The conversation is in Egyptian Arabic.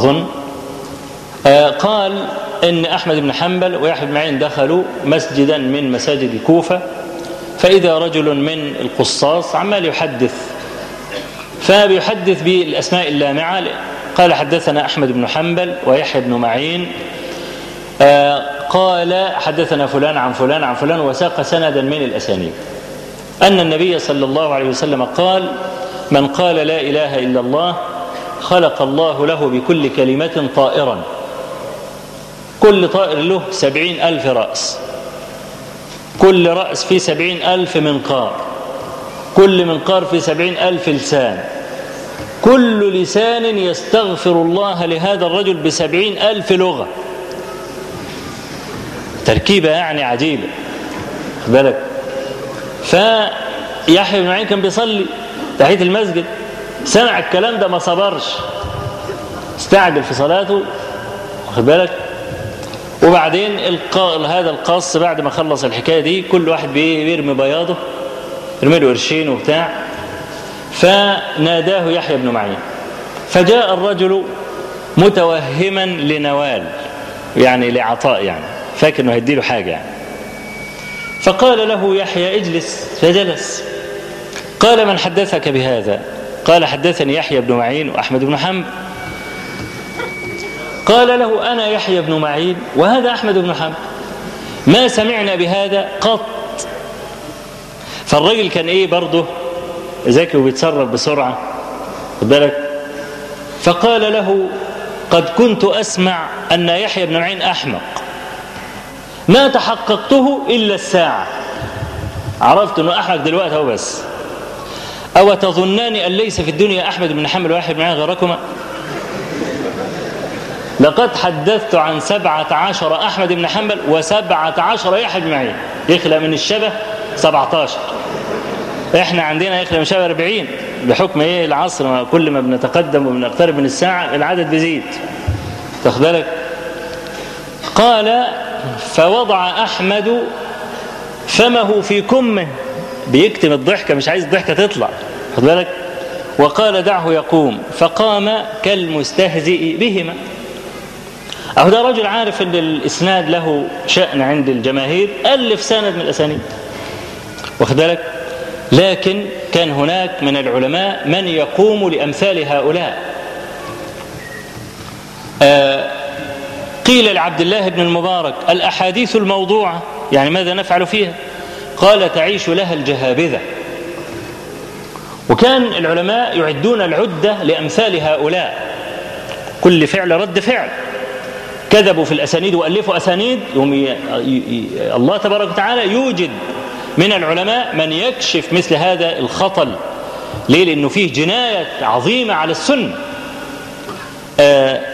أظن آه قال إن أحمد بن حنبل ويحيى بن معين دخلوا مسجدا من مساجد الكوفة فإذا رجل من القصاص عمال يحدث فبيحدث بالأسماء اللامعة قال حدثنا أحمد بن حنبل ويحيى بن معين آه قال حدثنا فلان عن فلان عن فلان وساق سندا من الأسانيد أن النبي صلى الله عليه وسلم قال من قال لا إله إلا الله خلق الله له بكل كلمة طائرا كل طائر له سبعين ألف رأس كل رأس فيه سبعين ألف منقار كل منقار فيه سبعين ألف لسان كل لسان يستغفر الله لهذا الرجل بسبعين ألف لغة تركيبة يعني عجيبة بالك فيحيى بن معين كان بيصلي تحية المسجد سمع الكلام ده ما صبرش استعجل في صلاته واخد بالك وبعدين القا... هذا القص بعد ما خلص الحكايه دي كل واحد بيرمي بياضه يرمي له قرشين وبتاع فناداه يحيى بن معين فجاء الرجل متوهما لنوال يعني لعطاء يعني فاكر انه هيديله حاجه يعني فقال له يحيى اجلس فجلس قال من حدثك بهذا قال حدثني يحيى بن معين واحمد بن حنبل قال له انا يحيى بن معين وهذا احمد بن حنبل ما سمعنا بهذا قط فالراجل كان ايه برضه ذكي وبيتصرف بسرعه خد بالك فقال له قد كنت اسمع ان يحيى بن معين احمق ما تحققته الا الساعه عرفت انه احمق دلوقتي هو بس أو تظنان أن ليس في الدنيا أحمد بن حنبل واحد معي غيركما لقد حدثت عن سبعة عشر أحمد بن حنبل وسبعة عشر يحيى بن معين يخلق من الشبه سبعة عشر احنا عندنا يخلق من الشبه أربعين بحكم ايه العصر كل ما بنتقدم وبنقترب من الساعة العدد بيزيد تاخد بالك قال فوضع أحمد فمه في كمه بيكتم الضحكة مش عايز الضحكة تطلع خد بالك وقال دعه يقوم فقام كالمستهزئ بهما أهو ده رجل عارف أن الإسناد له شأن عند الجماهير ألف سند من الأسانيد واخد بالك لكن كان هناك من العلماء من يقوم لأمثال هؤلاء آه قيل لعبد الله بن المبارك الأحاديث الموضوعة يعني ماذا نفعل فيها قال تعيش لها الجهابذة وكان العلماء يعدون العدة لأمثال هؤلاء كل فعل رد فعل كذبوا في الأسانيد وألفوا أسانيد يوم ي... ي... الله تبارك وتعالى يوجد من العلماء من يكشف مثل هذا الخطل ليه لأنه فيه جناية عظيمة على السنة آه